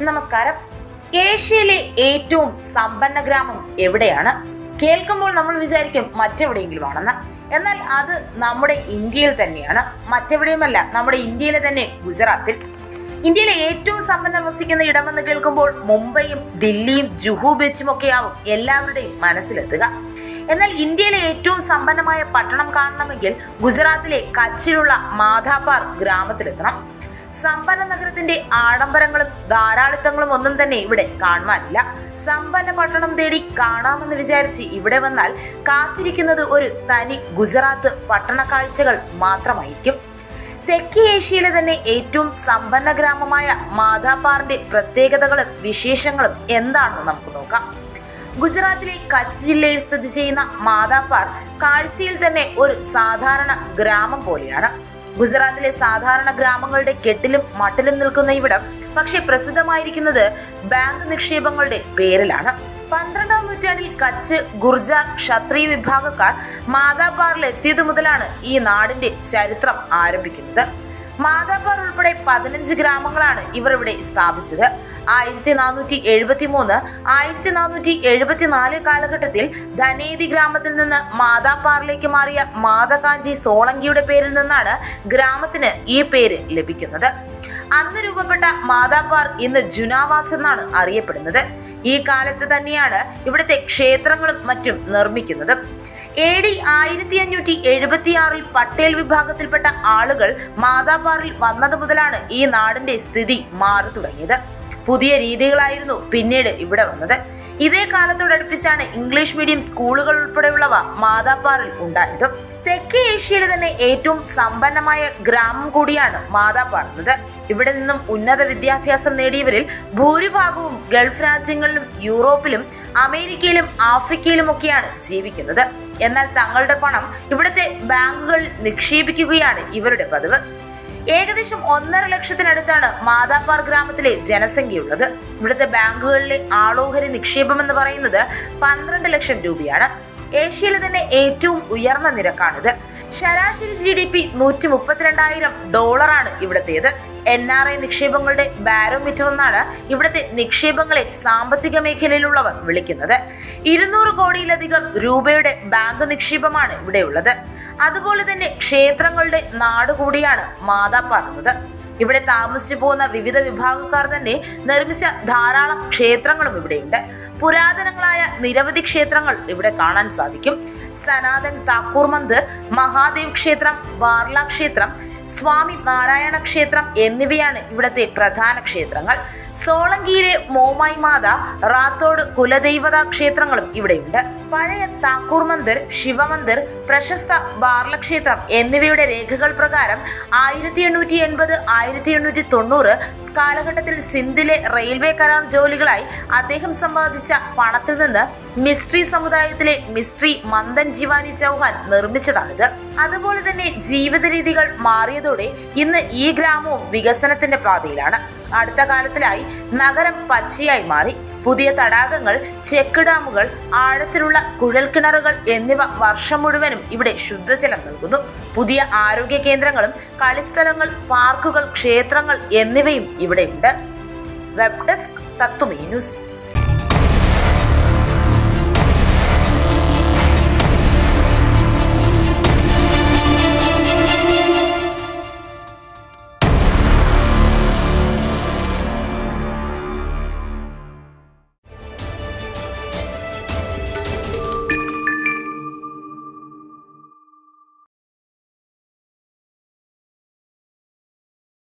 നമസ്കാരം ഏഷ്യയിലെ ഏറ്റവും സമ്പന്ന ഗ്രാമം എവിടെയാണ് കേൾക്കുമ്പോൾ നമ്മൾ വിചാരിക്കും മറ്റെവിടെയെങ്കിലും ആണെന്ന് എന്നാൽ അത് നമ്മുടെ ഇന്ത്യയിൽ തന്നെയാണ് മറ്റെവിടെയുമല്ല നമ്മുടെ ഇന്ത്യയിലെ തന്നെ ഗുജറാത്തിൽ ഇന്ത്യയിലെ ഏറ്റവും സമ്പന്നർ വസിക്കുന്ന ഇടമെന്ന് കേൾക്കുമ്പോൾ മുംബൈയും ദില്ലിയും ജുഹു ബീച്ചും ഒക്കെയാവും എല്ലാവരുടെയും മനസ്സിലെത്തുക എന്നാൽ ഇന്ത്യയിലെ ഏറ്റവും സമ്പന്നമായ പട്ടണം കാണണമെങ്കിൽ ഗുജറാത്തിലെ കച്ചിലുള്ള മാധാപാർ ഗ്രാമത്തിലെത്തണം സമ്പന്ന നഗരത്തിന്റെ ആഡംബരങ്ങളും ധാരാളിത്തങ്ങളും ഒന്നും തന്നെ ഇവിടെ കാണുവാനില്ല സമ്പന്ന പട്ടണം തേടി കാണാമെന്ന് വിചാരിച്ച് ഇവിടെ വന്നാൽ കാത്തിരിക്കുന്നത് ഒരു തനി ഗുജറാത്ത് പട്ടണ കാഴ്ചകൾ മാത്രമായിരിക്കും തെക്കേ ഏഷ്യയിലെ തന്നെ ഏറ്റവും സമ്പന്ന ഗ്രാമമായ മാധാപാറിന്റെ പ്രത്യേകതകളും വിശേഷങ്ങളും എന്താണെന്ന് നമുക്ക് നോക്കാം ഗുജറാത്തിലെ കച്ച് ജില്ലയിൽ സ്ഥിതി ചെയ്യുന്ന മാതാപ്പാർ കാഴ്ചയിൽ തന്നെ ഒരു സാധാരണ ഗ്രാമം പോലെയാണ് ഗുജറാത്തിലെ സാധാരണ ഗ്രാമങ്ങളുടെ കെട്ടിലും മട്ടിലും നിൽക്കുന്ന ഇവിടം പക്ഷെ പ്രസിദ്ധമായിരിക്കുന്നത് ബാങ്ക് നിക്ഷേപങ്ങളുടെ പേരിലാണ് പന്ത്രണ്ടാം നൂറ്റാണ്ടിൽ കച്ച് ഗുർജാർ ക്ഷത്രിയ വിഭാഗക്കാർ മാതാപ്പാറിൽ എത്തിയതു മുതലാണ് ഈ നാടിന്റെ ചരിത്രം ആരംഭിക്കുന്നത് മാതാപ്പാർ ഉൾപ്പെടെ പതിനഞ്ച് ഗ്രാമങ്ങളാണ് ഇവർ ഇവിടെ സ്ഥാപിച്ചത് ആയിരത്തി നാനൂറ്റി എഴുപത്തി മൂന്ന് ആയിരത്തി നാനൂറ്റി എഴുപത്തിനാല് കാലഘട്ടത്തിൽ ധനേതി ഗ്രാമത്തിൽ നിന്ന് മാതാപ്പാറിലേക്ക് മാറിയ മാതകാഞ്ചി സോളങ്കിയുടെ പേരിൽ നിന്നാണ് ഗ്രാമത്തിന് ഈ പേര് ലഭിക്കുന്നത് അന്ന് രൂപപ്പെട്ട മാതാപ്പാർ ഇന്ന് ജുനാവാസ് എന്നാണ് അറിയപ്പെടുന്നത് ഈ കാലത്ത് തന്നെയാണ് ഇവിടുത്തെ ക്ഷേത്രങ്ങളും മറ്റും നിർമ്മിക്കുന്നത് എ ഡി ആയിരത്തി അഞ്ഞൂറ്റി എഴുപത്തിയാറിൽ പട്ടേൽ വിഭാഗത്തിൽപ്പെട്ട ആളുകൾ മാതാപാറിൽ വന്നത് മുതലാണ് ഈ നാടിന്റെ സ്ഥിതി മാറി തുടങ്ങിയത് പുതിയ രീതികളായിരുന്നു പിന്നീട് ഇവിടെ വന്നത് ഇതേ കാലത്തോടടുപ്പിച്ചാണ് ഇംഗ്ലീഷ് മീഡിയം സ്കൂളുകൾ ഉൾപ്പെടെയുള്ളവ മാതാപ്പാറിൽ ഉണ്ടായത് തെക്കേ ഏഷ്യയിലെ തന്നെ ഏറ്റവും സമ്പന്നമായ ഗ്രാമം കൂടിയാണ് മാതാപ്പാർ എന്നത് ഇവിടെ നിന്നും ഉന്നത വിദ്യാഭ്യാസം നേടിയവരിൽ ഭൂരിഭാഗവും ഗൾഫ് രാജ്യങ്ങളിലും യൂറോപ്പിലും അമേരിക്കയിലും ആഫ്രിക്കയിലും ഒക്കെയാണ് ജീവിക്കുന്നത് എന്നാൽ തങ്ങളുടെ പണം ഇവിടുത്തെ ബാങ്കുകളിൽ നിക്ഷേപിക്കുകയാണ് ഇവരുടെ പതിവ് ഏകദേശം ഒന്നര ലക്ഷത്തിനടുത്താണ് മാതാപ്പാർ ഗ്രാമത്തിലെ ജനസംഖ്യയുള്ളത് ഇവിടുത്തെ ബാങ്കുകളിലെ ആളോഹരി നിക്ഷേപം എന്ന് പറയുന്നത് പന്ത്രണ്ട് ലക്ഷം രൂപയാണ് ഏഷ്യയിലെ തന്നെ ഏറ്റവും ഉയർന്ന നിരക്കാണിത് ശരാശരി ജി ഡി പി നൂറ്റി മുപ്പത്തിരണ്ടായിരം ഡോളറാണ് ഇവിടത്തേത് എൻ ആർ ഐ നിക്ഷേപങ്ങളുടെ ബാരോമീറ്റർ എന്നാണ് ഇവിടുത്തെ നിക്ഷേപങ്ങളെ സാമ്പത്തിക മേഖലയിലുള്ളവർ വിളിക്കുന്നത് ഇരുന്നൂറ് കോടിയിലധികം രൂപയുടെ ബാങ്ക് നിക്ഷേപമാണ് ഇവിടെയുള്ളത് അതുപോലെ തന്നെ ക്ഷേത്രങ്ങളുടെ നാട് കൂടിയാണ് മാതാപ്പാർ എന്നത് ഇവിടെ താമസിച്ചു പോകുന്ന വിവിധ വിഭാഗക്കാർ തന്നെ നിർമ്മിച്ച ധാരാളം ക്ഷേത്രങ്ങളും ഇവിടെയുണ്ട് പുരാതനങ്ങളായ നിരവധി ക്ഷേത്രങ്ങൾ ഇവിടെ കാണാൻ സാധിക്കും സനാതൻ താക്കൂർ മന്ദിർ മഹാദേവ് ക്ഷേത്രം വാർല ക്ഷേത്രം സ്വാമി നാരായണ ക്ഷേത്രം എന്നിവയാണ് ഇവിടത്തെ പ്രധാന ക്ഷേത്രങ്ങൾ സോളങ്കിയിലെ മോമായി മാത റാത്തോഡ് കുലദൈവത ക്ഷേത്രങ്ങളും ഇവിടെയുണ്ട് പഴയ താക്കൂർ മന്ദിർ ശിവമന്ദിർ പ്രശസ്ത ബാർല ക്ഷേത്രം എന്നിവയുടെ രേഖകൾ പ്രകാരം ആയിരത്തി എണ്ണൂറ്റി എൺപത് ആയിരത്തി എണ്ണൂറ്റി തൊണ്ണൂറ് കാലഘട്ടത്തിൽ സിന്ധിലെ റെയിൽവേ കരാർ ജോലികളായി അദ്ദേഹം സമ്പാദിച്ച പണത്തിൽ നിന്ന് മിസ്ട്രി സമുദായത്തിലെ മിസ്ട്രി മന്ദൻ ജിവാനി ചൗഹാൻ നിർമ്മിച്ചതാണിത് അതുപോലെ തന്നെ ജീവിത രീതികൾ മാറിയതോടെ ഇന്ന് ഈ ഗ്രാമവും വികസനത്തിന്റെ പാതയിലാണ് അടുത്ത കാലത്തിലായി നഗരം പച്ചയായി മാറി പുതിയ തടാകങ്ങൾ ചെക്ക് ഡാമുകൾ ആഴത്തിലുള്ള കുഴൽക്കിണറുകൾ എന്നിവ വർഷം മുഴുവനും ഇവിടെ ശുദ്ധജലം നൽകുന്നു പുതിയ ആരോഗ്യ കേന്ദ്രങ്ങളും കളിസ്ഥലങ്ങൾ പാർക്കുകൾ ക്ഷേത്രങ്ങൾ എന്നിവയും ഇവിടെയുണ്ട് വെബ് ഡെസ്ക് തത്വമേ ന്യൂസ്